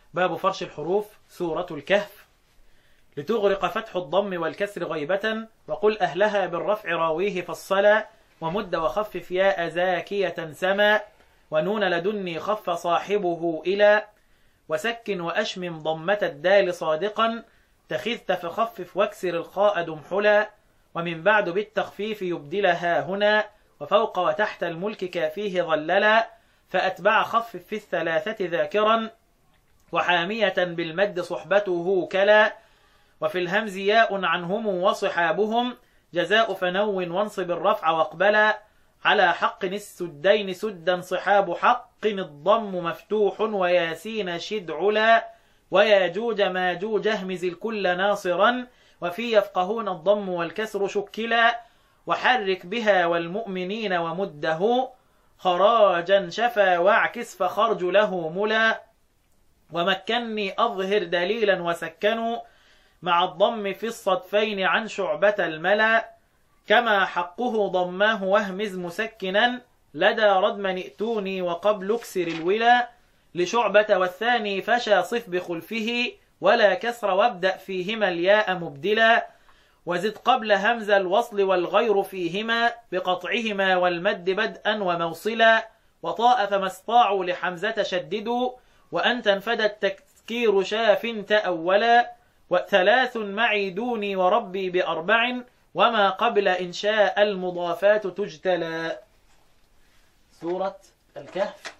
باب فرش الحروف سورة الكهف لتغرق فتح الضم والكسر غيبة وقل أهلها بالرفع راويه فالصلا ومد وخفف ياء زاكية سما ونون لدني خف صاحبه إلى وسكن وأشمم ضمة الدال صادقا تخذت فخفف واكسر الخاء دمحلا ومن بعد بالتخفيف يبدلها هنا وفوق وتحت الملك كافيه ظللا فأتبع خفف في الثلاثة ذاكرا وحامية بالمد صحبته كلا وفي الهمز ياء عنهم وصحابهم جزاء فنو وانصب الرفع واقبلا على حق السدين سدا صحاب حق الضم مفتوح وياسين شد علا وياجوج ماجوج اهمز الكل ناصرا وفي يفقهون الضم والكسر شكلا وحرك بها والمؤمنين ومده خراجا شفا واعكس فخرج له ملا ومكني أظهر دليلا وسكنوا مع الضم في الصدفين عن شعبة الملا كما حقه ضماه واهمز مسكنا لدى ردما ائتوني وقبل اكسر الولا لشعبة والثاني فشى صف بخلفه ولا كسر وابدأ فيهما الياء مبدلا وزد قبل همز الوصل والغير فيهما بقطعهما والمد بدءا وموصلا وطاء فما استطاعوا لحمزة شددوا وأن تنفد التذكير شاف تأولا وثلاث معي دوني وربي بأربع وما قبل إنشاء المضافات تجتلى سورة الكهف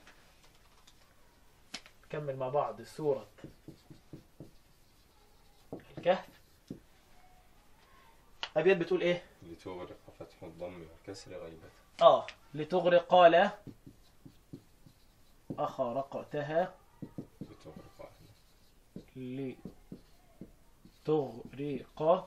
نكمل مع بعض سورة الكهف أبيات بتقول إيه؟ لتغرق فتح الضم والكسر غيبة آه لتغرق قال أخرقتها لتغرق أهلها لتغرق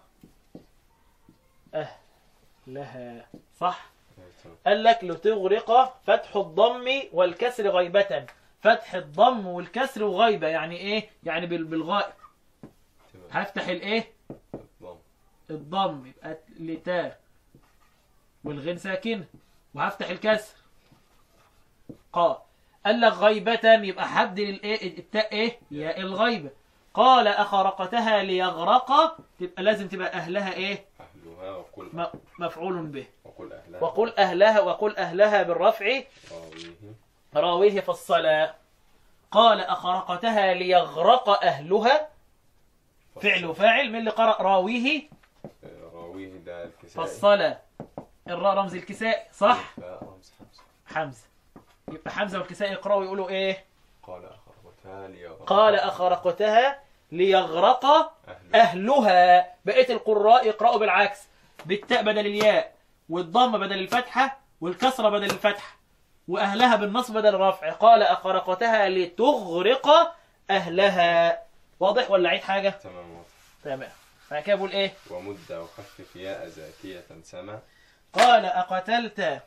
أهلها صح؟ تمام. قال لك لتغرق فتح الضم والكسر غيبة فتح الضم والكسر وغيبة يعني ايه يعني بال- بالغائب تمام. هفتح الايه الضم الضم يبقى لتا والغين ساكن وهفتح الكسر قا قال لك غيبة يبقى هبدل الايه التاء ايه يا الغيبة قال أخرقتها ليغرق تبقى لازم تبقى أهلها ايه أهلها وقل م- مفعول به وقل أهلها وقل أهلها وقل أهلها بالرفع راويه راويه في الصلاة قال أخرقتها ليغرق أهلها فعل وفاعل من اللي قرأ راويه آه، راويه ده الكسائي فالصلاة الراء رمز الكساء صح لا رمز حمزة حمزة يبقى حمزة والكساء يقرأوا يقولوا إيه قال أخرجتها ليغرق قال أخرقتها ليغرق أهلها أهلها بقية القراء يقرأوا بالعكس بالتاء بدل الياء والضم بدل الفتحة والكسرة بدل الفتحة وأهلها بالنصب بدل الرفع قال أخرقتها لتغرق أهلها واضح ولا عيد حاجة تمام واضح. تمام بعد كده بقول إيه ومد وخفف ياء زاكية سما قال أقتلت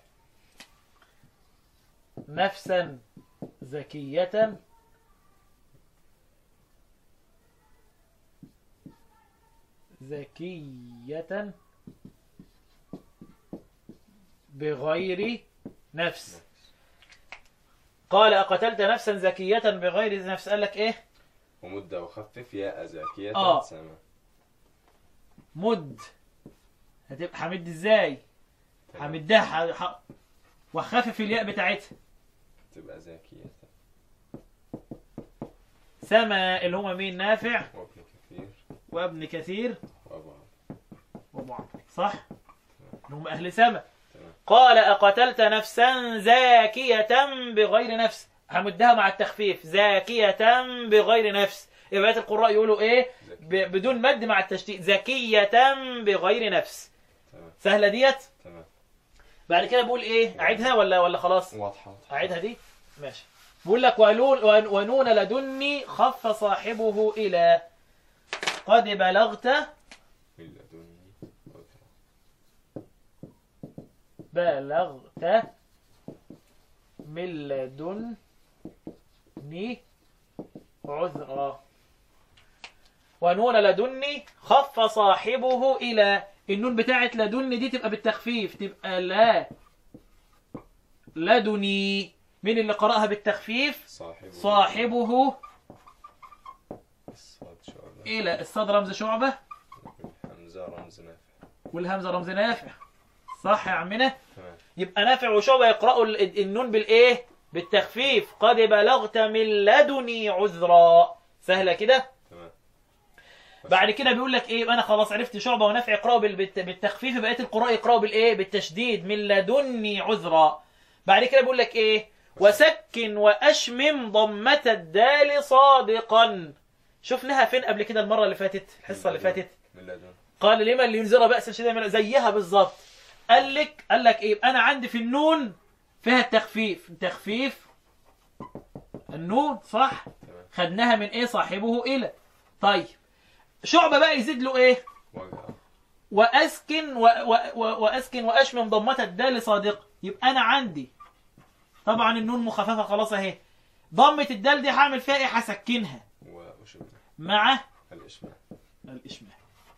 نفسا زكية زكية بغير نفس قال أقتلت نفسا زكية بغير نفس قال لك إيه ومد وخفف ياء زاكية آه. سما مد هتبقى حمد إزاي تمام. حمدها ح- ح- وخفف الياء بتاعتها تبقى زاكية سما اللي هما مين نافع وابن كثير وابن كثير وأبو عمرو وابو عمرو صح اللي هم اهل سما تمام قال اقتلت نفسا زاكية بغير نفس همدها مع التخفيف زاكية بغير نفس يبقى بقية القراء يقولوا ايه ب- بدون مد مع التشديد زكية بغير نفس تمام سهلة ديت تمام بعد كده بقول ايه اعيدها ولا ولا خلاص واضحة واضحة. اعيدها دي ماشي بقول لك ولون ون- ونون لدني خف صاحبه الى قد بلغت من لدني عذرا. بلغت من لدني عذرا ونون لدني خف صاحبه إلى النون بتاعت لدني دي تبقى بالتخفيف تبقى لا لدني مين اللي قرأها بالتخفيف صاحبه صاحبه إلى الصاد رمز شعبة حمزة رمز نافع والهمزة رمز نافع صح يا عمنا تمام يبقى نافع وشعبة يقرأوا ال- النون بالإيه بالتخفيف قد بلغت من لدني عذرا سهلة كده تمام بعد كده بيقول لك ايه يبقى انا خلاص عرفت شعبة ونافع يقرأوا بال- بالت- بالتخفيف بقية القراء يقرأوا بالايه بالتشديد من لدني عذرا بعد كده بيقول لك ايه وسكن واشمم ضمة الدال صادقا شفناها فين قبل كده المرة اللي فاتت الحصة اللي فاتت من لدن قال لمن لينذر بأسا شديدا من زيها بالظبط قال لك قال لك ايه انا عندي في النون فيها التخفيف تخفيف النون صح تمام خدناها من ايه صاحبه الى طيب شعبة بقى يزيد له ايه وجه واسكن و و و واسكن واشمم ضمة الدال صادق يبقى انا عندي طبعا النون مخففة خلاص اهي ضمة الدال دي هعمل فيها ايه هسكنها وأشبه مع الإشماع الاشمام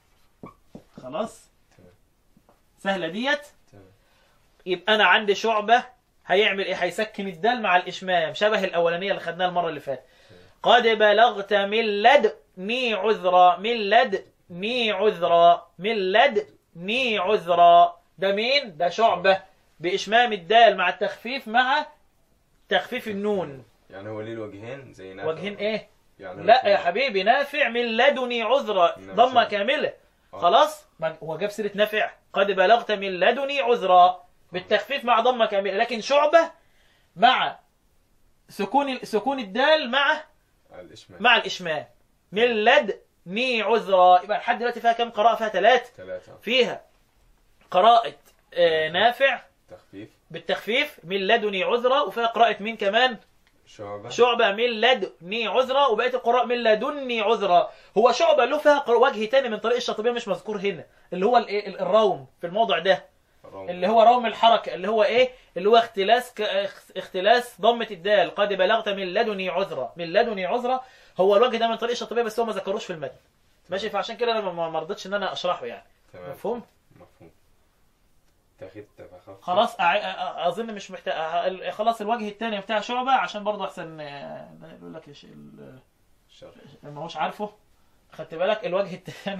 خلاص تمام سهلة ديت تمام يبقى انا عندي شعبة هيعمل ايه هيسكن الدال مع الاشمام شبه الاولانية اللي خدناها المرة اللي فاتت قد بلغت من لدني عذرا من لدني عذرا من لدني عذرا ده مين ده شعبة بإشمام الدال مع التخفيف مع تخفيف النون يعني هو ليه الوجهين زي نافع وجهين ايه يعني لا يا حبيبي نافع من لدني عذرا نعم. ضمة كاملة آه. خلاص ما- هو جاب سيرة نافع قد بلغت من لدني عذرا بالتخفيف مع ضمة كاملة لكن شعبة مع سكون ال- سكون الدال مع الإشماع مع الإشمام من لدني عذرا يبقى لحد دلوقتي فيها كم قراءة فيها ثلاث ثلاثة فيها قراءة آه، نافع تخفيف بالتخفيف من لدني عذرا وفيها قراءة مين كمان شعبة شعبة من لدني عذرا وبقية القراء من لدني عذرا هو شعبة له فيها قر- وجه تاني من طريق الشاطبية مش مذكور هنا اللي هو الايه ال- الروم في الموضع ده روم. اللي هو روم الحركة اللي هو ايه اللي هو اختلاس ك... اخ- اختلاس ضمة الدال قد بلغت من لدني عذرا من لدني عذرا هو الوجه ده من طريق الشاطبية بس هو ما ذكروش في المتن ماشي فعشان كده انا ما ما رضيتش ان انا اشرحه يعني تمام مفهوم مفهوم تاخد تفخف خلاص أع- أ- اظن مش محتاج خلاص الوجه الثاني بتاع شعبة عشان برضه احسن آه، يقول لك إيش ال- الشر ما هوش عارفه خدت بالك الوجه الثاني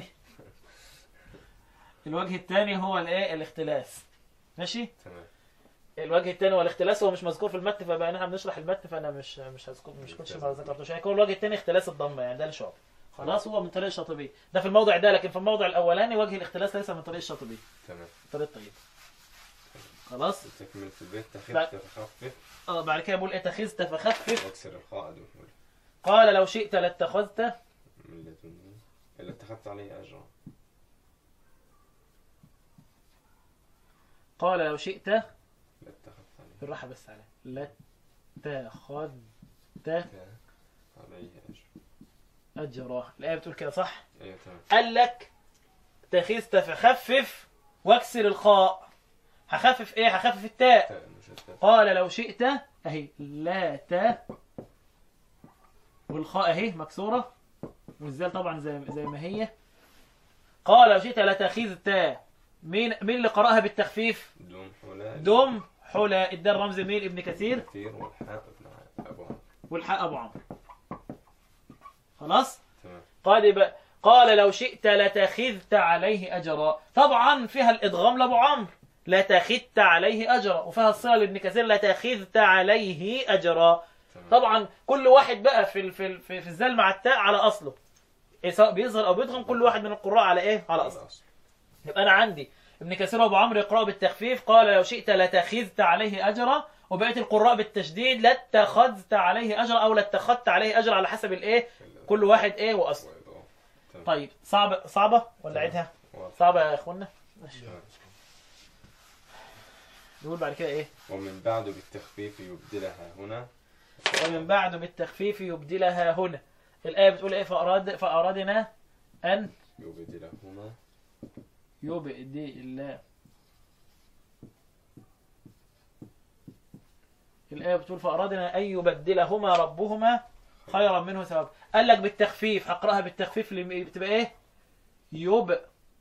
الوجه الثاني هو الايه الاختلاس ماشي تمام الوجه الثاني هو الاختلاس هو مش مذكور في المتن فبقى احنا بنشرح المتن فانا مش مش هذكر مش كنتش ما ذكرتوش هيكون الوجه الثاني اختلاس الضمه يعني ده الشعب خلاص هو من طريق الشاطبي ده في الموضع ده لكن في الموضع الاولاني وجه الاختلاس ليس من طريق الشاطبي تمام من طريق الطيب خلاص تكملة البيت لا. تاخد تفخف اه بعد كده بقول اتخذت فخفف واكسر القاعدة والمول قال لو شئت لاتخذت من لدني اللي اتخذت عليه أجرا قال لو شئت لا اتخذت عليه بالراحه بس عليه لاتخذت عليه أجر أجرا الآية بتقول كده صح أيوة تمام قال لك اتخذت فخفف واكسر الخاء هخفف ايه هخفف التاء تاء مشدد قال لو شئت اهي لا تا والخاء اهي مكسورة والزال طبعا زي زي ما هي قال لو شئت لتخذت مين مين اللي قرأها بالتخفيف دم حولا دم حلا الدال رمز مين ابن كثير كثير والحاء ابن أبو عمرو والحاء ابو عمرو خلاص تمام قال ب... قال لو شئت لتخذت عليه أجرا طبعا فيها الإدغام لأبو عمرو لتخذت عليه أجرا وفيها الصلة لابن كثير لتخذت عليه أجرا تمام طبعا كل واحد بقى في ال... في ال... في في الزال مع التاء على أصله إيه سواء بيظهر أو بيدغم كل واحد من القراء على إيه على أصله الأصل يبقى أنا عندي ابن كثير وأبو عمرو يقرأوا بالتخفيف قال لو شئت لتخذت عليه أجرا وبقية القراء بالتشديد لاتخذت عليه أجرا أو لاتخذت عليه أجرا على حسب الإيه كل واحد إيه وأصله وإضافة. تمام. طيب صعبة صعبة ولا تمام. عيدها واضح. صعبة يا اخوانا ماشي تمام. نقول بعد كده ايه ومن بعد بالتخفيف يبدلها هنا ومن بعد بالتخفيف يبدلها هنا الآية بتقول ايه فأراد فأرادنا أن يبدلهما يبدي الله الآية بتقول فأرادنا أن يبدلهما ربهما خيرا منه ثواب قال لك بالتخفيف هقرأها بالتخفيف اللي بتبقى ايه يبدلهما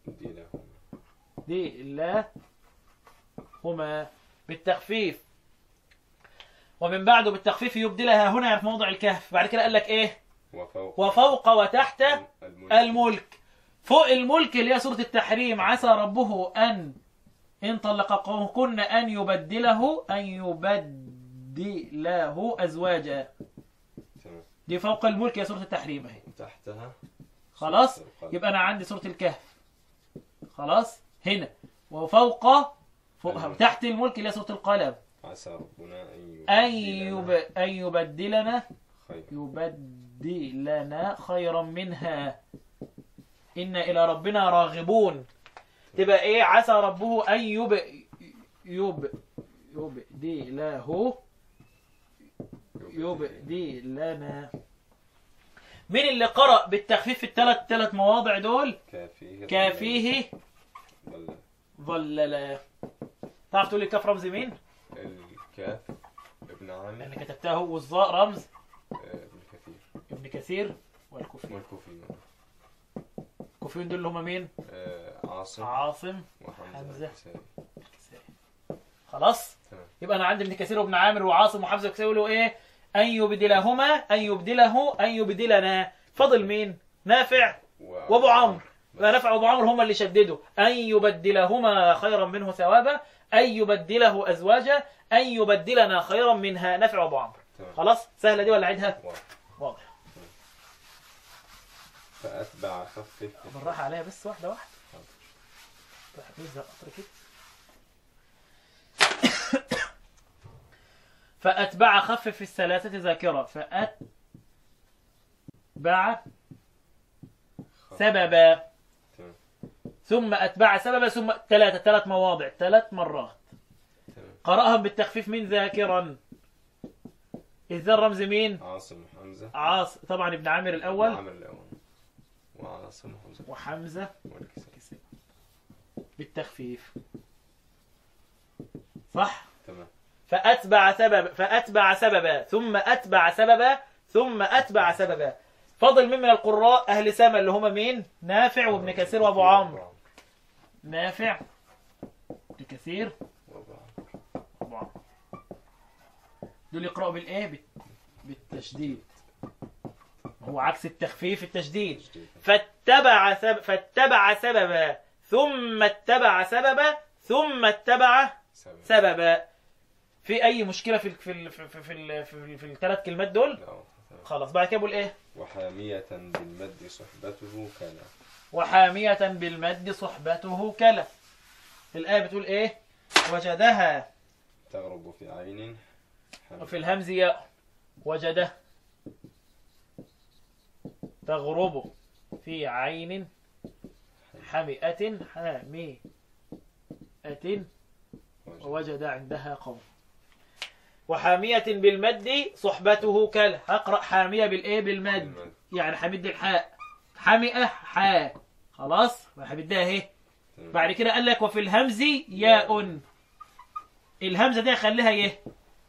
يبدلهما الله هما بالتخفيف ومن بعده بالتخفيف يبدلها هنا يعني في موضع الكهف بعد كده قال لك ايه وفوق وفوق وتحت الملك الملك فوق الملك اللي هي سورة التحريم عسى ربه أن إن طلقكن أن يبدله أن يبدله أزواجا تمام دي فوق الملك يا سورة التحريم اهي وتحتها خلاص سورة القلم. يبقى أنا عندي سورة الكهف خلاص هنا وفوق فوقها الملك. تحت الملك اللي هي سورة القلم عسى ربنا أن أن يبدلنا يب... أن يبدلنا خيرا يبدلنا خيرا منها إن إلى ربنا راغبون تبقى إيه عسى ربه أن يب يب يبدله يبدلنا مين اللي قرأ بالتخفيف في الثلاث ثلاث مواضع دول كافيه كافيه ولا ظللا تعرف تقول لي كاف رمز مين؟ الكاف ابن عامر اللي كتبتها والظاء رمز آه، ابن كثير ابن كثير والكوفي والكوفي الكوفيين دول اللي هم مين؟ آه، عاصم عاصم وحمزة حمزة. الكسائي. الكسائي خلاص تمام يبقى انا عندي ابن كثير وابن عامر وعاصم وحمزه والكسائي يقولوا ايه ان يبدلهما ان يبدله ان يبدلنا فضل مين نافع و- وابو عمرو بس. يبقى نافع وابو عمرو هم اللي شددوا ان يبدلهما خيرا منه ثوابا ان يبدله ازواجا ان يبدلنا خيرا منها نافع وابو عمرو تمام خلاص سهله دي ولا اعيدها واضح. واضح فأتبع خفف بالراحه عليا بس واحده واحده حاضر. نزل قطر كده فأتبع خفف الثلاثة ذاكرة فأتبع خ- سببا تمام ثم أتبع سببا ثم ثلاثة ثلاث مواضع ثلاث مرات تمام قرأهم بالتخفيف من ذاكرا إذا الرمز مين؟ عاصم وحمزة عاص طبعا ابن عامر الأول عامر الأول وعاصم وحمزة وحمزة والكسائي بالتخفيف صح؟ تمام فأتبع سبب فأتبع سببا ثم أتبع سببا ثم أتبع سببا فضل مين من القراء أهل سما اللي هم مين نافع وابن كثير وأبو عمرو نافع ابن كثير وأبو عمرو وأبو عمرو دول يقرأوا بالإيه بال- بالتشديد هو عكس التخفيف التشديد تجديد. فاتبع سب... فاتبع سببا ثم اتبع سببا ثم اتبع سبب سببا في اي مشكله في ال في ال في ال في, ال في, ال في الثلاث كلمات دول لا، تمام. خلاص بعد كده بقول ايه وحامية بالمد صحبته كلا وحاميه بالمد صحبته كلا الايه بتقول ايه وجدها تغرب في عين حمد. وفي الهمز ياء وجده تغرب في عين حمئة حامئة ووجد عندها قوم وحامية بالمد صحبته كلا هقرأ حامية بالإيه بالمد بالمد. يعني حمد الحاء حمئة حاء خلاص حمدها اهي تمام. بعد كده قال لك وفي الهمز ياء الهمزة دي خليها يه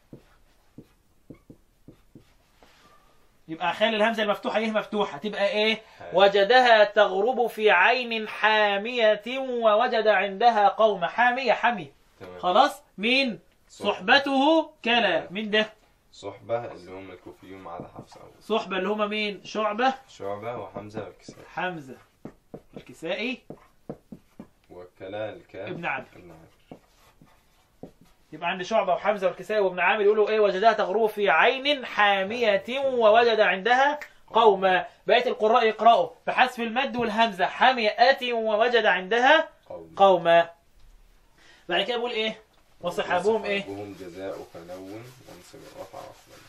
يبقى خلي الهمزة المفتوحة يه مفتوحة تبقى ايه حاء. وجدها تغرب في عين حامية ووجد عندها قوم حامية حمي تمام. خلاص مين صحبته كلا مين ده صحبة اللي هم الكوفيون مع ده حفص أول صحبة اللي هما مين شعبة شعبة وحمزة والكسائي حمزة الكسائي وكلا الكاف ابن عامر. ابن عامر يبقى عندي شعبة وحمزة والكسائي وابن عامر يقولوا ايه وجدها تغرب في عين حامية ووجد عندها قوما بقية القراء يقرأوا بحذف المد والهمزة حامية ووجد عندها قوم قوما بعد كده بقول ايه وصحابهم ايه وصحابهم جزاء فنون وانصب الرفع وأفضل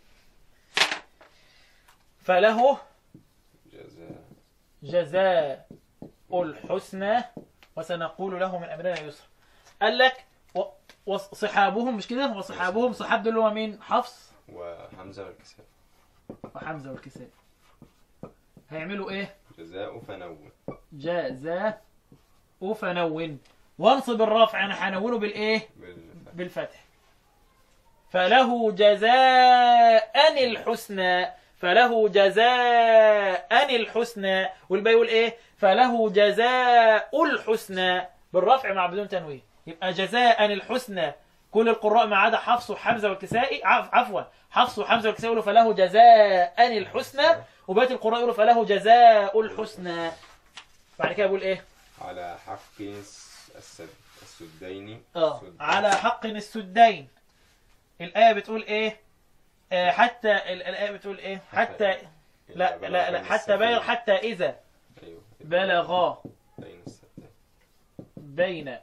فله جزاء جزاء الحسنى وسنقول له من امرنا يسرا قال لك و- وصحابهم مش كده وصحابهم صحاب دول اللي هو مين حفص وحمزة والكسائي وحمزه والكسائي هيعملوا ايه جزاء فنون جزاء فنون وانصب الرفع انا هنونه بالايه بالفتح بالفتح فله جزاء الحسنى فله جزاء الحسنى والباقي يقول ايه فله جزاء الحسنى بالرفع مع بدون تنوين يبقى جزاء الحسنى كل القراء ما عدا حفص وحمزة والكسائي عف عفوا حفص وحمزة والكسائي يقولوا فله جزاء الحسنى وبقية القراء يقولوا فله جزاء الحسنى بعد كده بيقول ايه على حق الس- السد السدين اه سد. على حق السدين الآية بتقول ايه آه حتى ال- الآية بتقول ايه حتى لا إذا لا لا بلغ حتى بلغ السفينة. حتى إذا أيوه بلغا بين السدين بين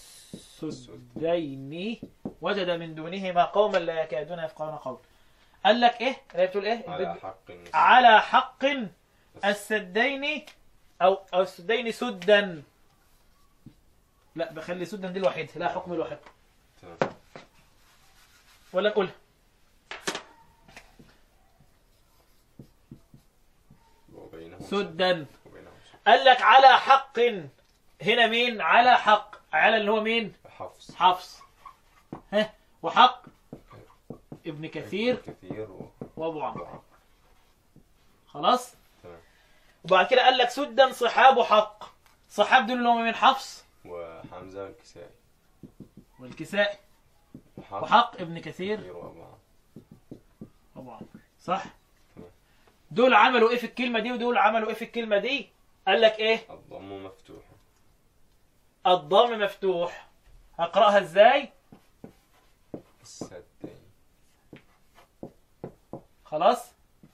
السدين وجد من دونهما قوما لا يكادون يفقهون قولا قال لك ايه الآية بتقول ايه على البد- حق النس- على حق السدين او او السدين سدا لا بخلي سدا دي الوحيد لا حكم الوحيد تمام ولا نقولها وبينهم سدا وبينهم سد. قال لك على حق هنا مين على حق على اللي هو مين حفص حفص ها وحق ابن كثير كثير و- وابو عمرو وعمرو. خلاص تمام وبعد كده قال لك سدا صحاب حق صحاب دول اللي هم من حفص وحمزة والكسائي والكسائي وحق وحق ابن كثير كثير وأبو عمرو. وابو عمرو صح تمام. دول عملوا ايه في الكلمه دي ودول عملوا ايه في الكلمه دي قال لك ايه الضم مفتوح الضم مفتوح هقراها ازاي السدين خلاص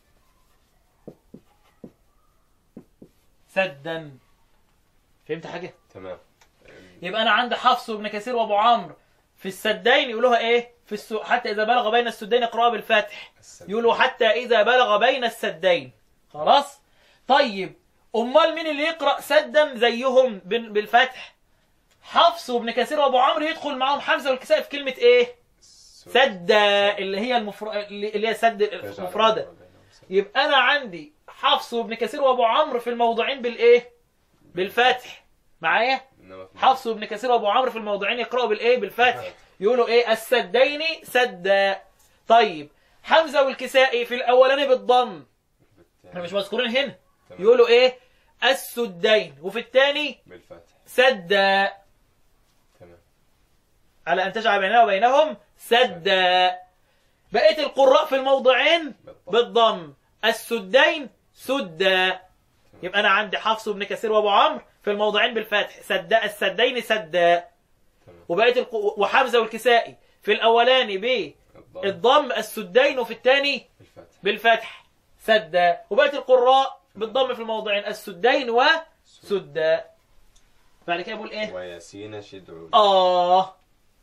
سدا فهمت حاجه تمام يبقى انا عندي حفص وابن كثير وابو عمرو في السدين يقولوها ايه في السو... حتى اذا بلغ بين السدين اقراها بالفتح السدين. يقولوا حتى اذا بلغ بين السدين خلاص طيب امال مين اللي يقرا سدا زيهم بال- بالفتح حفص وابن كثير وابو عمرو يدخل معاهم حمزه والكسائي في كلمه ايه السد. سد اللي هي المفر... اللي هي سد يجعل المفرده بينهم سد. يبقى انا عندي حفص وابن كثير وابو عمرو في الموضعين بالايه بالفتح معايا إنما في- حفص وابن كثير وابو عمرو في الموضعين يقراوا بالايه بالفتح يقولوا ايه السدين سدا طيب حمزه والكسائي في الاولاني بالضم بالتالي. احنا مش مذكورين هنا تمام. يقولوا ايه السدين وفي الثاني بالفتح سدا تمام على ان تجعل بيننا وبينهم سدا بقيه القراء في الموضعين بالضم. بالضم السدين سدا يبقى انا عندي حفص وابن كثير وابو عمرو في الموضعين بالفتح سدا السدين سدا تمام وبقيه الق... وحمزه والكسائي في الاولاني الضم بالضم السدين وفي الثاني بالفتح بالفتح سدا وبقيه القراء بالضم في الموضعين السدين وسدا بعد كده بقول ايه وياسين شدعوا اه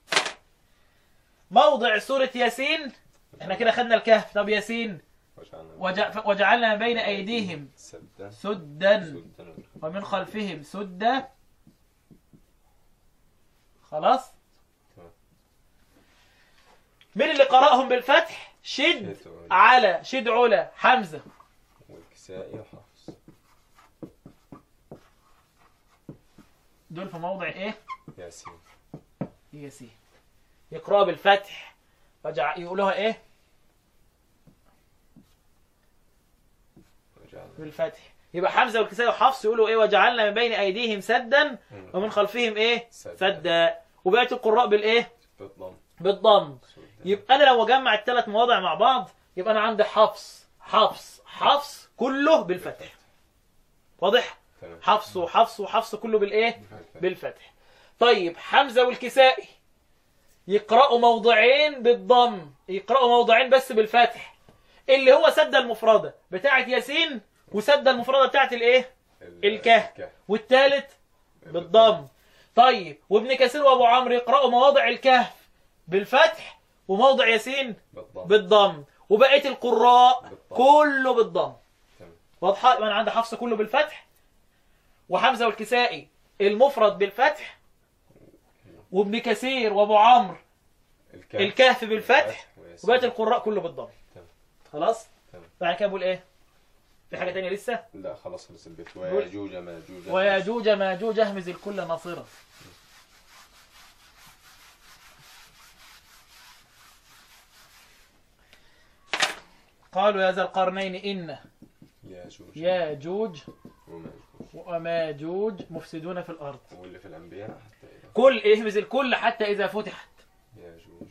موضع سورة ياسين احنا كده خدنا الكهف طب ياسين وجعلنا وج- وجعلنا بين ايديهم سدا سدا سدا ومن خلفهم سدا خلاص تمام. مين اللي قرأهم بالفتح شد شدعوا على شد علا حمزة والكسائي وحفص دول في موضع ايه ياسين ياسين يقرأ بالفتح وجع... يقولوها ايه وجعلنا بالفتح يبقى حمزة والكسائي وحفص يقولوا ايه وجعلنا من بين ايديهم سدا ومن خلفهم ايه سدا. سدا وبقية القراء بالايه بالضم بالضم سدا يبقى انا لو اجمع الثلاث مواضع مع بعض يبقى انا عندي حفص حفص حفص كله بالفتح واضح تمام حفص وحفص وحفص كله بالايه بالفتح. بالفتح طيب حمزة والكسائي يقرأوا موضعين بالضم يقرأوا موضعين بس بالفتح اللي هو سد المفردة بتاعت ياسين وسد المفردة بتاعت الايه ال- الكهف والثالث بالضم طيب وابن كثير وابو عمرو يقرأوا مواضع الكهف بالفتح وموضع ياسين بالضم بالضم وبقية القراء بالضم. كله بالضم تمام واضحة يبقى انا عندي حفص كله بالفتح وحمزة والكسائي المفرد بالفتح وابن كثير وابو عمرو الكهف الكهف بالفتح وياسين. وبقية القراء كله بالضم تمام. خلاص تمام. بعد كده بقول ايه في حاجة تانية لسه لا خلاص خلص البيت قول. وياجوج ماجوج وياجوج ماجوج اهمز الكل ناصرة قالوا يا ذا القرنين إن ياجوج ياجوج وماجوج وماجوج مفسدون في الأرض واللي في الأنبياء حتى إذا كل اهمز الكل حتى إذا فتحت ياجوج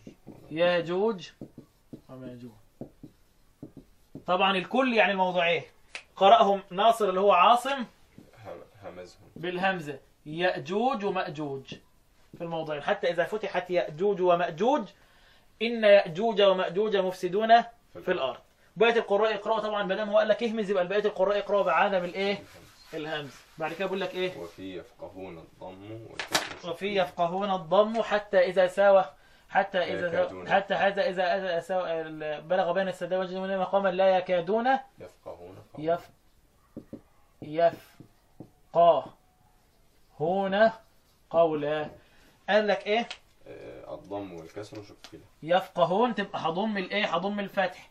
ياجوج وماجوج طبعا الكل يعني الموضوعين قرأهم ناصر اللي هو عاصم هم- همزهم بالهمزة يأجوج ومأجوج في الموضعين حتى إذا فتحت يأجوج ومأجوج إن يأجوج ومأجوج مفسدون في الأرض بقية القراء يقرأوا طبعا ما دام هو قال لك اهمز يبقى بقية القراء يقرأوا بعدم الإيه الهمز بعد كده بيقول لك إيه وفي يفقهون الضم والكسر وفي يفقهون الضم حتى إذا ساوى حتى إذا يكادون. حتى حتى إذا إذا ساوى بلغ بين السداء وجد من مقاما لا يكادون يفقهون قولا. يف يفقه هنا قولا قال لك ايه آه، الضم والكسر شكله يفقهون تبقى هضم الايه هضم الفتح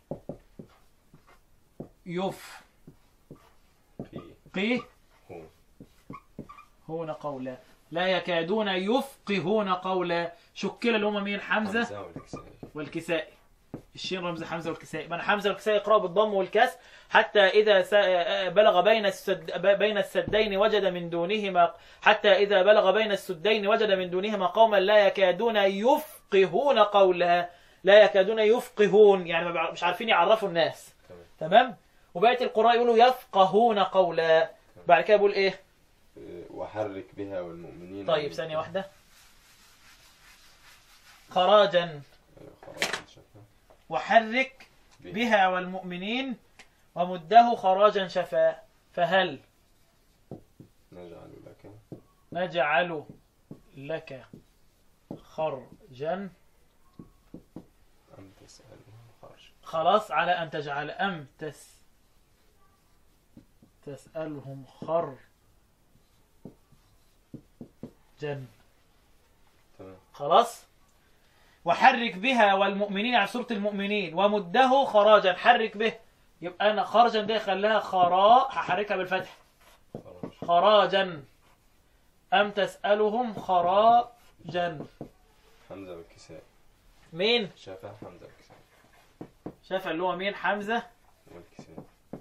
يف في قيه هون هنا قولا لا يكادون يفقهون قولا شكل اللي هم مين حمزه حمزة والكسائي والكسائي الشين رمز حمزه والكسائي من حمزه والكسائي يقرأ بالضم والكسر حتى اذا س- بلغ بين السد بين السدين وجد من دونهما حتى اذا بلغ بين السدين وجد من دونهما قوما لا يكادون يفقهون قولا لا يكادون يفقهون يعني ما بيع- مش عارفين يعرفوا الناس تمام تمام وبقيه القراء يقولوا يفقهون قولا بعد كده بيقول ايه آه، وحرك بها والمؤمنين طيب ثانيه واحده خراجا آه، خراج شفا وحرك بها والمؤمنين ومده خراجا شفاء فهل نجعل لك نجعل لك خرجا أم تسألهم خرج خلاص على أن تجعل أم تس تسألهم خرجا تمام خلاص وحرك بها والمؤمنين على سورة المؤمنين ومده خراجا حرك به يبقى أنا خرجا دي خليها خراء هحركها بالفتح خرج خراجا أم تسألهم خراجا حمزة والكسائي مين شفا حمزة والكسائي شاف اللي هو مين حمزة والكسائي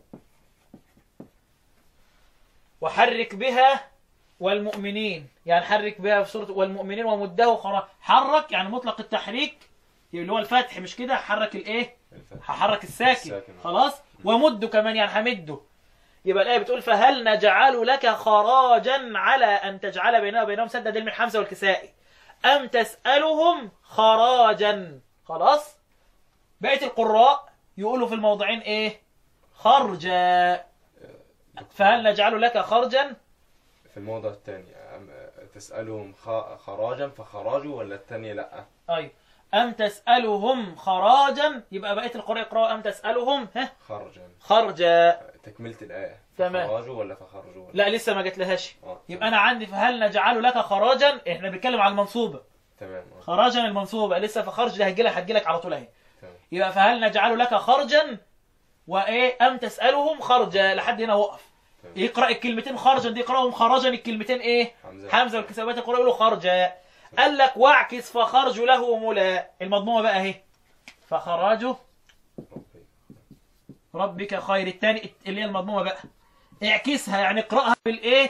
وحرك بها والمؤمنين يعني حرك بها في سورة والمؤمنين ومده خراج حرك يعني مطلق التحريك اللي هو الفتح مش كده حرك الايه الفتح هحرك الساكن الساكن. خلاص ومده كمان يعني همده يبقى الآية بتقول فهل نجعل لك خراجا على أن تجعل بيننا وبينهم سدا دل من حمزة والكسائي أم تسألهم خراجا خلاص بقية القراء يقولوا في الموضعين إيه خرجا فهل نجعل لك خرجا في الموضع الثاني أم- تسألهم خ- خراجا فخراجوا ولا الثانية لأ أي أم تسألهم خراجا يبقى بقية القراء يقرأوا أم تسألهم ها خرجا خرجا تكملة الآية تمام. فخراجوا ولا فخرجوا ولا لا لسه ما جت لهاش آه، يبقى أنا عندي فهل نجعل لك خراجا إحنا بنتكلم على المنصوبة تمام آه، خراجا المنصوبة لسه فخرج ده هتجيلك هتجيلك على طول اهي تمام يبقى فهل نجعل لك خرجا وايه ام تسالهم خرجا لحد هنا وقف تمام. يقرا الكلمتين خرجا دي يقراهم خرجا الكلمتين ايه حمزة حمزه والكسابات يقرأوا يقولوا خرجا قال لك واعكس فخرج له ملا المضمومه بقى اهي فخراج ربي ربك خير الثاني اللي هي المضمومه بقى اعكسها يعني اقراها بالايه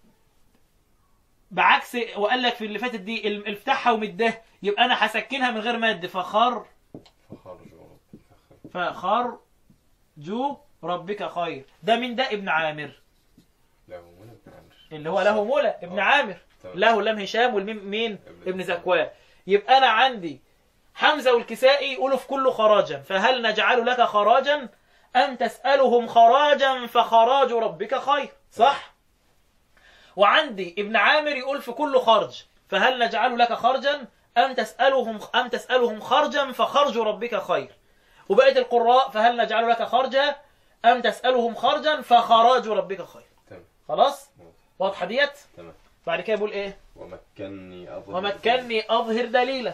بعكس وقال لك في اللي فاتت دي ال- افتحها ومدها يبقى انا هسكنها من غير مد فخر فخرجوا ربك خير فخرجوا ربك خير ده من ده ابن عامر له من ابن عمرو اللي هو له مولى ابن آه. عامر تمام. له لم هشام والميم مين ابن ابن زكوان. زكوان يبقى انا عندي حمزه والكسائي يقولوا في كله خراجا فهل نجعل لك خراجا ام تسالهم خراجا فخراج ربك خير صح وعندي ابن عامر يقول في كله خرج فهل نجعل لك خرجا ام تسالهم ام تسالهم خرجا فخرج ربك خير وبقيه القراء فهل نجعل لك خرجا ام تسالهم خرجا فخراج ربك خير تمام خلاص واضح. واضحه ديت تمام بعد كده بيقول ايه ومكني أظهر ومكني أظهر دليلا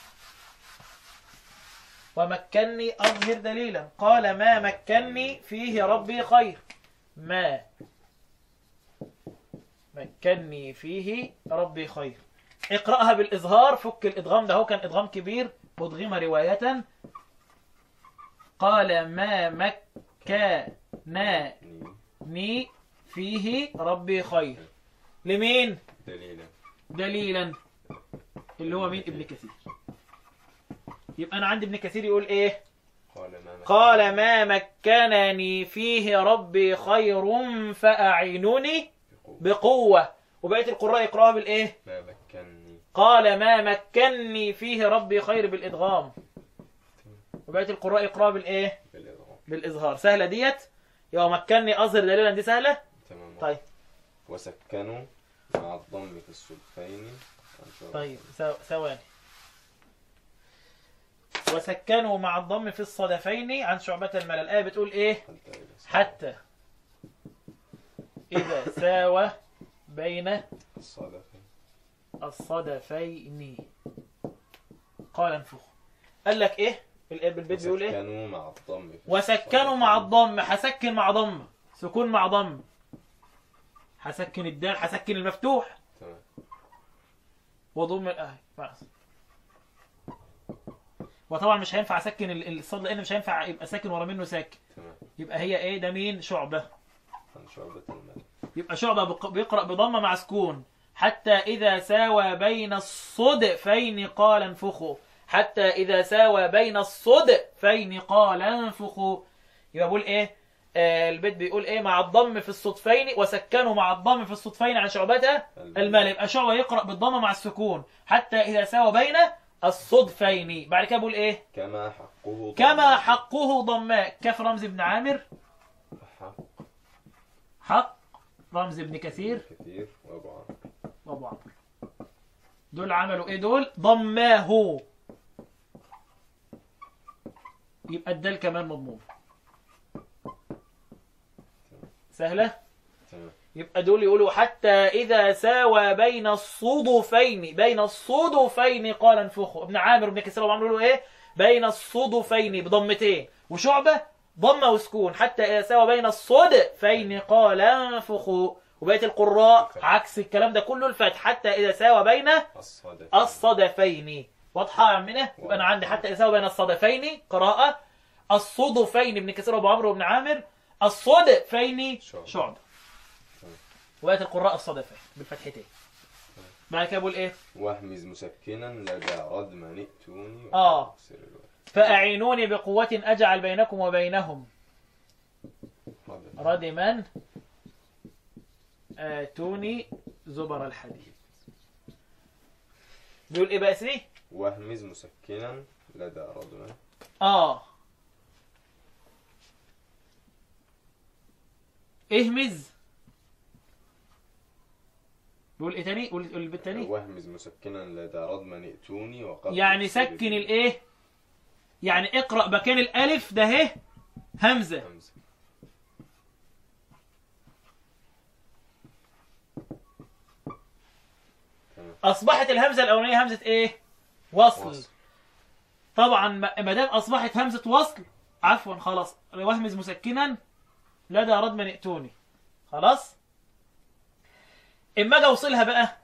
ومكني أظهر دليلا قال ما مكني فيه ربي خير ما مكني فيه ربي خير اقرأها بالإظهار فك الإدغام ده هو كان إدغام كبير أدغم رواية قال ما مكنني فيه ربي خير لمين؟ دليلا دليلا اللي هو مين ابن كثير يبقى انا عندي ابن كثير يقول ايه قال ما مكن- قال ما مكنني فيه ربي خير فأعينوني بقوة. بقوة وبقية القراء يقرأها بالإيه ما مكنني قال ما مكني فيه ربي خير بالإدغام وبقية القراء يقرأها بالإيه بالإضغام بالإظهار سهلة ديت يبقى مكني أظهر دليلا دي سهلة تمام طيب وسكنوا مع الضم في الصدفين عن شعبة. طيب ثو- ثواني وسكنوا مع الضم في الصدفين عن شعبة الملل الآية بتقول إيه حتى إذا حتى ساوى إذا ساوى بين الصدفين الصدفين قال انفخ قال لك ايه الاب البيت بيقول ايه وسكنوا مع الضم في وسكنوا مع الصدفين. الضم هسكن مع ضم سكون مع ضم هسكن الدال هسكن المفتوح تمام وضم الاهل خلاص وطبعا مش هينفع اسكن ال- الصاد لان مش هينفع يبقى ساكن ورا منه ساكن تمام يبقى هي ايه ده مين شعبه عن شعبة الملك يبقى شعبة بق- بيقرأ بضمة مع سكون حتى إذا ساوى بين الصدفين قال انفخوا حتى إذا ساوى بين الصدفين قال انفخوا يبقى بقول إيه آه البيت بيقول إيه مع الضم في الصدفين وسكنوا مع الضم في الصدفين على شعبته المال يبقى شعبة يقرأ بالضمة مع السكون حتى إذا ساوى بين الصدفين بعد كده بقول إيه كما حقه كما ضم. حقه ضماء كف رمز ابن عامر حق حق رمز ابن كثير كثير وابو عمرو وابو عمرو دول عملوا ايه دول ضماه يبقى الدال كمان مضموم سهلة تمام يبقى دول يقولوا حتى إذا ساوى بين الصدفين بين الصدفين قال انفخوا ابن عامر وابن كثير وابو عمرو يقولوا ايه بين الصدفين بضمتين وشعبة ضمة وسكون حتى إذا ساوى بين الصدفين قال انفخوا وبقية القراء عكس الكلام ده كله الفتح حتى إذا ساوى بين الصدفين الصدفين واضحة يا عمنا يبقى أنا عندي حتى إذا ساوى بين الصدفين قراءة الصدفين ابن كثير وابو عمرو وابن عامر الصدفين شعبة. شعبة تمام. وبقت القراء الصدفين بالفتحتين بعد كده بقول ايه واهمز مسكنا لدى ردم ائتوني آه. وأكسر الوجه. فأعينوني بقوة أجعل بينكم وبينهم ردم. ردما آتوني زبر الحديد بيقول ايه بقى سي واهمز مسكنا لدى ردم اه اهمز بيقول ايه تاني قول قول البيت تاني واهمز مسكنا لدى ردم ائتوني وقبل يعني السر سكن بي. الايه يعني اقرأ مكان الالف ده اهي همزة همزة. تمام اصبحت الهمزة الاولانية همزة ايه وصل, وصل. طبعا ما ما دام اصبحت همزة وصل عفوا خلاص واهمز مسكنا لدى ردم ائتوني خلاص اما اجي اوصلها بقى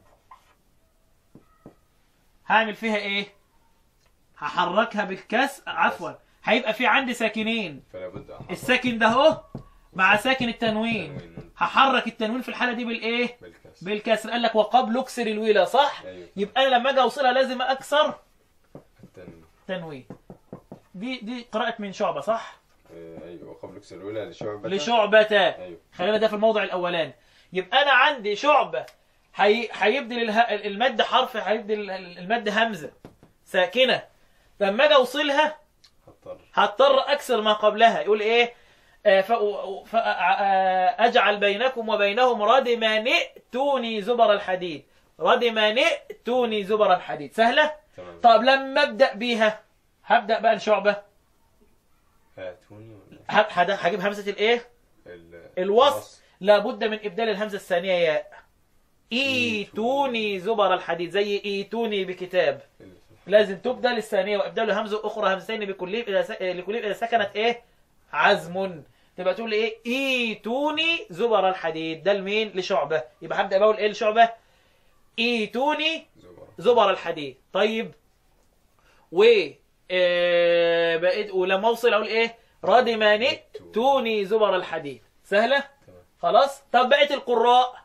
هعمل فيها ايه هحركها بالكسر عفوا هيبقى في عندي ساكنين فلا بد أحرك الساكن ده اهو مع ساكن التنوين التنوين. هحرك التنوين في الحالة دي بالايه بالكسر بالكسر قال لك وقبل اكسر الويلة صح أيوة. يبقى انا لما اجي اوصلها لازم اكسر التنوين تنوين دي دي قراءة من شعبة صح آه، أيوة وقبل اكسر الأولى لشعبة لشعبة أيوة خلينا ده في الموضع الاولاني يبقى انا عندي شعبة هي... هيبدل اله... المد حرف هيبدل المد همزة ساكنة لما اجي اوصلها هضطر هضطر اكسر ما قبلها يقول ايه آه، فأ- فأ- آه، اجعل بينكم وبينهم ردما ائتوني زبر الحديد ردما ائتوني زبر الحديد سهلة تمام طب لما ابدا بيها هبدا بقى الشعبة هاتوني ولا ه- هد- هجيب همزة الايه ال- الوصل لابد من ابدال الهمزة الثانية ياء ايتوني زبر الحديد زي ايتوني بكتاب اللي في الحرف. لازم تبدل الثانية وابدال همزة أخرى همزتين بكليب إذا س... لكليب إذا سكنت إيه عزم تبقى تقول لي إيه إيتوني زبر الحديد ده لمين لشعبة يبقى هبدأ بقول إيه لشعبة إيتوني زبر زبر الحديد طيب و آه بقيت ولما أوصل أقول إيه ردمان ائتوني زبر الحديد سهلة تمام خلاص طب بقيت القراء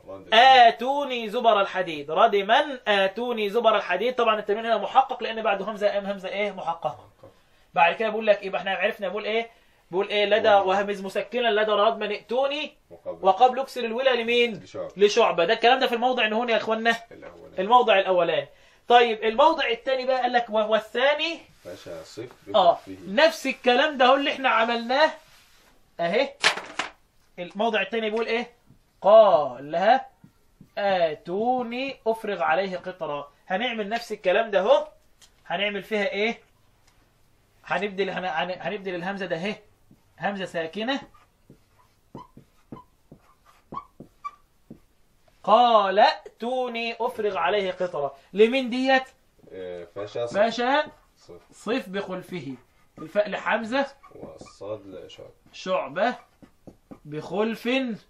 رد آتوني زبر الحديد ردما آتوني زبر الحديد طبعا التنوين هنا محقق لأن بعده همزة أم همزة إيه محققة بعد كده بقول لك يبقى احنا عرفنا بقول إيه بقول إيه لدى وهمز مسكنا لدى ردما ائتوني وقبل وقبل اكسر الولا لمين لشعب لشعبة ده الكلام ده في الموضع هنا يا اخوانا الأول الموضع الاولاني طيب الموضع الثاني بقى قال لك وهو الثاني فاشا صف اه بخفه نفس الكلام ده هو اللي احنا عملناه اهي الموضع الثاني بيقول ايه قال لها اتوني افرغ عليه قطرا هنعمل نفس الكلام ده اهو هنعمل فيها ايه هنبدل هن- هن- هنبدل الهمزه ده اهي همزه ساكنه قال ائتوني افرغ عليه قطرا لمين ديت آه، فاشا صف باشا صف صف بخلفه الفاء لحمزه والصاد لشعب شعبة بخلف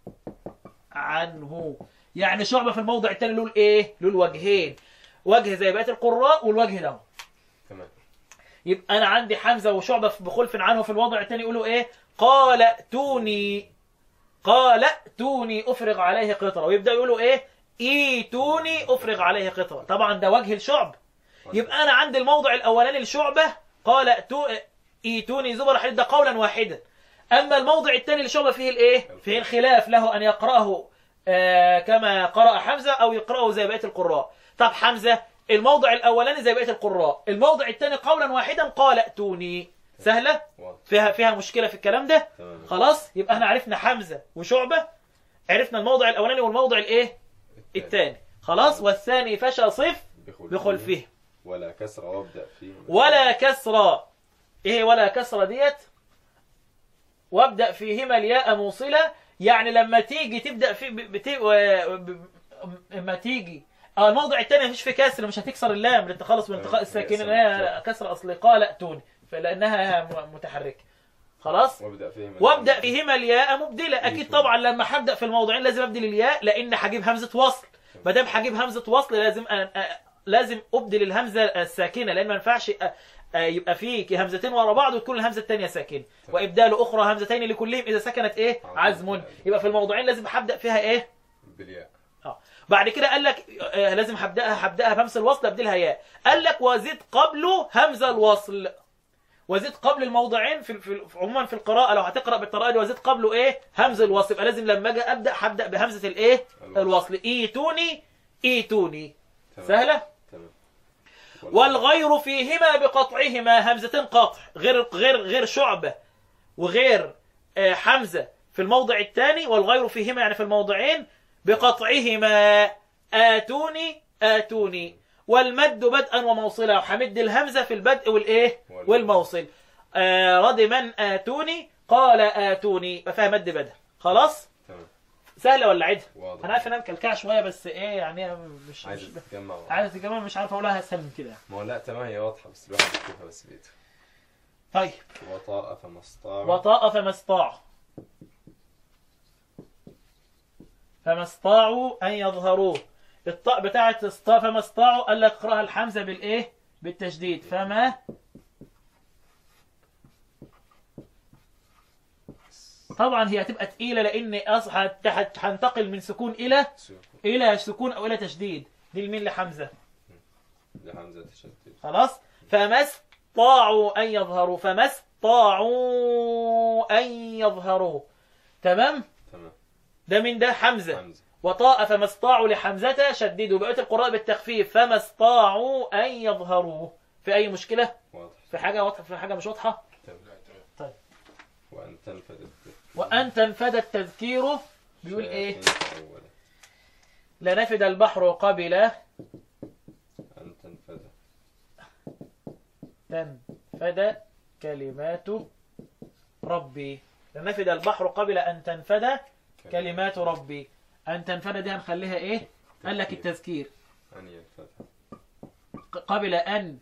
عنه يعني شعبة في الموضع الثاني له الايه له الوجهين وجه زي بقية القراء والوجه ده تمام يبقى انا عندي حمزة وشعبة بخلف عنه في الوضع الثاني يقولوا ايه قال ائتوني قال ائتوني افرغ عليه قطرة ويبدأ يقولوا ايه ايتوني افرغ عليه قطرة طبعا ده وجه الشعب يبقى انا عندي الموضع الاولاني لشعبة قال ائتو- ايتوني زبر حديد ده قولا واحدا اما الموضع الثاني لشعبة فيه الايه فيه الخلاف له ان يقراه آه كما قرأ حمزة او يقرأه زي بقية القراء طب حمزة الموضع الاولاني زي بقية القراء الموضع الثاني قولا واحدا قال ائتوني سهلة واضح فيها فيها مشكلة في الكلام ده تمام خلاص يبقى احنا عرفنا حمزة وشعبة عرفنا الموضع الاولاني والموضع الايه الثاني خلاص والثاني فشى صف بخلفه ولا كسر وابدأ فيه ولا كسرة ايه ولا كسرة ديت وابدأ فيهما الياء موصلة يعني لما تيجي تبدأ في بت... و- ب- لما تيجي اه الموضع الثاني مفيش فيه كسر مش هتكسر اللام للتخلص من التقاء آه، الساكنين يأسر لا بالضبط. كسر اصلي قال ائتوني فلانها م- متحركه خلاص وابدأ فيه من وابدا فيهما الياء مبدله اكيد طبعا لما هبدا في الموضعين لازم ابدل الياء لان هجيب همزه وصل ما دام هجيب همزه وصل لازم أ... أ... لازم ابدل الهمزه الساكنه لان ما ينفعش أ... أ... يبقى في همزتين ورا بعض وتكون الهمزه الثانيه ساكنه تمام. وابدال اخرى همزتين لكلهم اذا سكنت ايه عزم. عزم يبقى في الموضعين لازم هبدا فيها ايه بالياء اه بعد كده قال لك آه، لازم هبداها هبداها بهمزه الوصل ابدلها ياء قال لك وزد قبله همزه الوصل وزد قبل الموضعين في, في عموما في القراءه لو هتقرا بالطريقه دي وزد قبله ايه همزه الوصل يبقى لازم لما اجي ابدا هبدا بهمزه الايه الوصل. الوصل ايتوني ايتوني تمام. سهله تمام والغير فيهما بقطعهما همزتين قطع غير غير غير شعبة وغير آه، حمزة في الموضع الثاني والغير فيهما يعني في الموضعين بقطعهما آتوني آتوني والمد بدءا وموصلا وحمد الهمزة في البدء والإيه والموصل. والموصل آه رد من آتوني قال آتوني يبقى فيها مد بدء خلاص تمام سهلة ولا عدها واضح أنا عارف إنها مكلكعة شوية بس إيه يعني أنا مش عايز مش تتجمع عايز كمان مش عارف أقولها أسهل من كده ما هو لا تمام هي واضحة بس الواحد يكتبها بس بيته طيب وطاء فما استطاع وطاء فما استطاعوا فما استطاعوا أن يظهروه الطاء بتاعت اسطاء فما استطاعوا قال لك اقراها الحمزة بالإيه؟ بالتشديد فما طبعا هي هتبقى تقيلة لأن أص- هت- هت- هنتقل من سكون إلى سوق إلى سكون أو إلى تشديد دي لمين لحمزة لحمزة تشدد خلاص فما استطاعوا أن يظهروا فما استطاعوا أن يظهروا تمام تمام ده من ده حمزة حمزة وطاء فما استطاعوا لحمزة شددوا بقية القراء بالتخفيف فما استطاعوا أن يظهروا في أي مشكلة واضح في حاجة واضحة في حاجة مش واضحة تمام طيب. وأن تنفذ الذكر وأن تنفذ التذكير بيقول إيه شياطين أولا لنفد البحر قبل أن تنفذ تنفد كلمات ربي لنفد البحر قبل أن تنفد كلمات ربي أن تنفد دي هنخليها إيه قال لك التذكير أن ينفذ قبل أن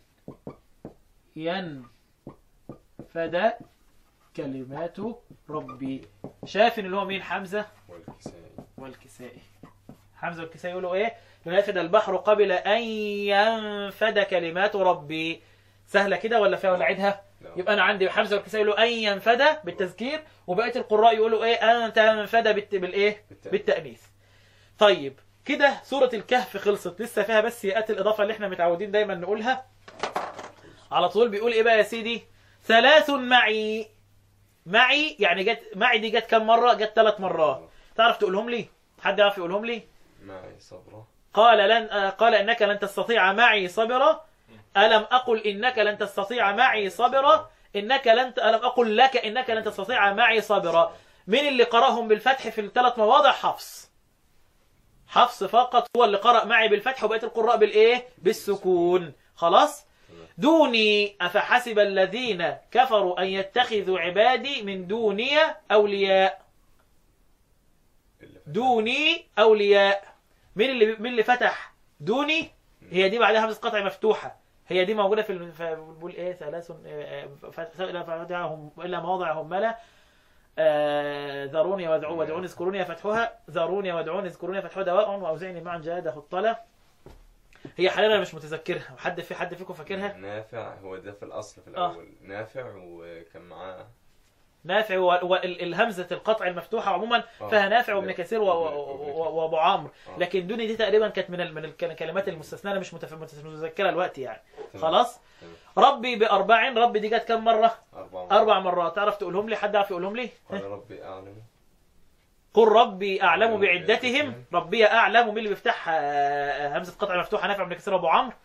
ينفد كلمات ربي شاف إن اللي هو مين حمزة والكسائي والكسائي حمزة والكسائي يقولوا إيه لنفد البحر قبل أن ينفد كلمات ربي سهلة كده ولا فيها ولا عيدها لا. يبقى أنا عندي حمزة والكسائي يقولوا أن ينفد بالتذكير وبقية القراء يقولوا إيه أن تنفد بالت... بالإيه بالتأنيث. بالتأنيث طيب كده سورة الكهف خلصت لسه فيها بس يات الإضافة اللي احنا متعودين دايما نقولها على طول بيقول ايه بقى يا سيدي ثلاث معي معي يعني جت معي دي جت كم مرة جت ثلاث مرات تعرف تقولهم لي حد يعرف يقولهم لي معي صبرا قال لن آه، قال انك لن تستطيع معي صبرا الم اقل انك لن تستطيع معي صبرا انك لن ت... الم اقل لك انك لن تستطيع معي صبرا مين اللي قراهم بالفتح في الثلاث مواضع حفص حفص فقط هو اللي قرأ معي بالفتح وبقيه القراء بالايه بالسكون خلاص دوني افحسب الذين كفروا ان يتخذوا عبادي من دوني اولياء اللي فتح. دوني اولياء مين اللي مين اللي فتح دوني هي دي بعدها همزه قطع مفتوحه هي دي موجوده في ال- في- بيقول ايه ثلاث آه، فتح الا فتحهم الا مواضعهم ملا آه، ذروني وادعوا وادعوني اذكروني فتحها ذروني وادعوني اذكروني فتحها دواء واوزعني معا جاده الطلا هي حاليا انا مش متذكرها حد في حد فيكم فاكرها نافع هو ده في الأصل في آه. الأول نافع وكان معاه نافع والهمزه القطع المفتوحه عموما آه. فيها نافع وابن لا. كثير و- و- و- وابو عمرو آه. لكن دوني دي تقريبا كانت من ال- من الك- الكلمات المستثناه انا مش متف- متف- متذكرها الوقت يعني تمام. خلاص تمام. ربي باربع ربي دي جت كم مره أربع مرات. اربع مرات تعرف تقولهم لي حد يعرف يقولهم لي قال ربي أعلم قل ربي اعلم أعلم بعدتهم بعدتهم. ربي اعلم مين اللي بيفتح آه، همزه قطع مفتوحه نافع بن كثير ابو عمرو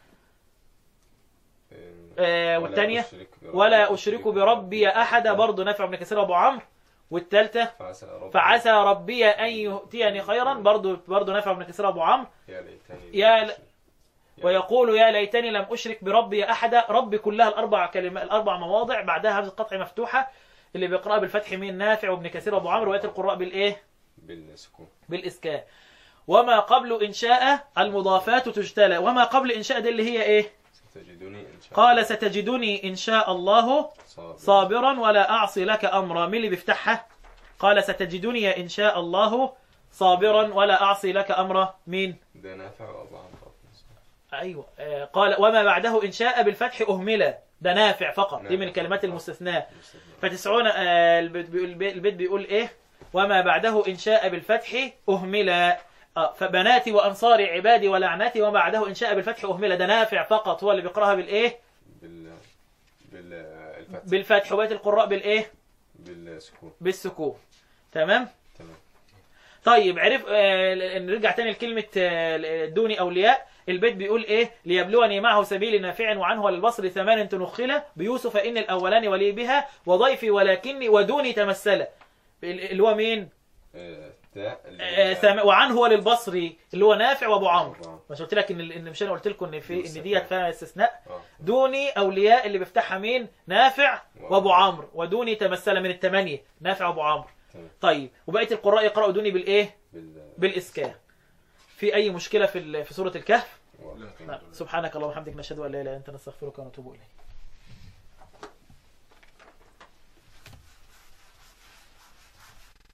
آه، ولا والثانيه أشرك بربي- ولا اشرك بربي احد برضه نافع بن كثير ابو عمرو والثالثه فعسى ربي فعسى ربي ان يؤتيني خيرا برضه برضه نافع بن كثير ابو عمرو يا ليتني يا لم ل- أشرك. ويقول يا ليتني لم اشرك بربي احدا ربي كلها الاربع كلمات الاربع مواضع بعدها همزه قطع مفتوحه اللي بيقراها بالفتح مين نافع وابن كثير وابو عمرو وبقيه القراء بالايه بالسكون بالاسكان وما قبل انشاء المضافات تجتلى وما قبل انشاء دي اللي هي ايه ستجدني إن شاء قال الله ستجدني ان شاء الله صابر صابرا ولا اعصي لك امرا مين اللي بيفتحها قال ستجدني ان شاء الله صابرا ولا اعصي لك امرا مين ده نافع وأبو عمرو ايوه آه، قال وما بعده ان شاء بالفتح اهمل ده نافع فقط دي من نافع. الكلمات المستثناه مستثنى. فتسعون آه، البيت بيقول, البيت بيقول ايه وما بعده ان شاء بالفتح اهمل آه، فبناتي وانصاري عبادي ولعنتي وما بعده ان شاء بالفتح اهمل ده نافع فقط هو اللي بيقراها بالايه بال بالفتح بالفتح وبقيه القراء بالايه بالسكون بالسكون تمام تمام طيب عرف آه، نرجع تاني لكلمة آه، دوني أولياء البيت بيقول إيه ليبلوني معه سبيل نافع وعنه وللبصر ثمان تنخلة بيوسف إن الأولان ولي بها وضيفي ولكني ودوني تمثل اللي هو مين آه، تاء اللي آه، هي- ثم- وعنه وللبصري اللي هو نافع وابو عمرو أبو عمرو. مش قلت لك ان ان مش انا قلت لكم ان في ان استثناء. ديت فيها استثناء آه. دوني اولياء اللي بيفتحها مين نافع وابو عمرو ودوني تمثل من الثمانيه نافع وابو عمرو تمام. طيب وبقيه القراء يقراوا دوني بالايه بال بالإسكان في أي مشكلة في ال- في سورة الكهف واضح. لا. سبحانك اللهم وبحمدك نشهد أن لا إله إلا أنت نستغفرك ونتوب إليك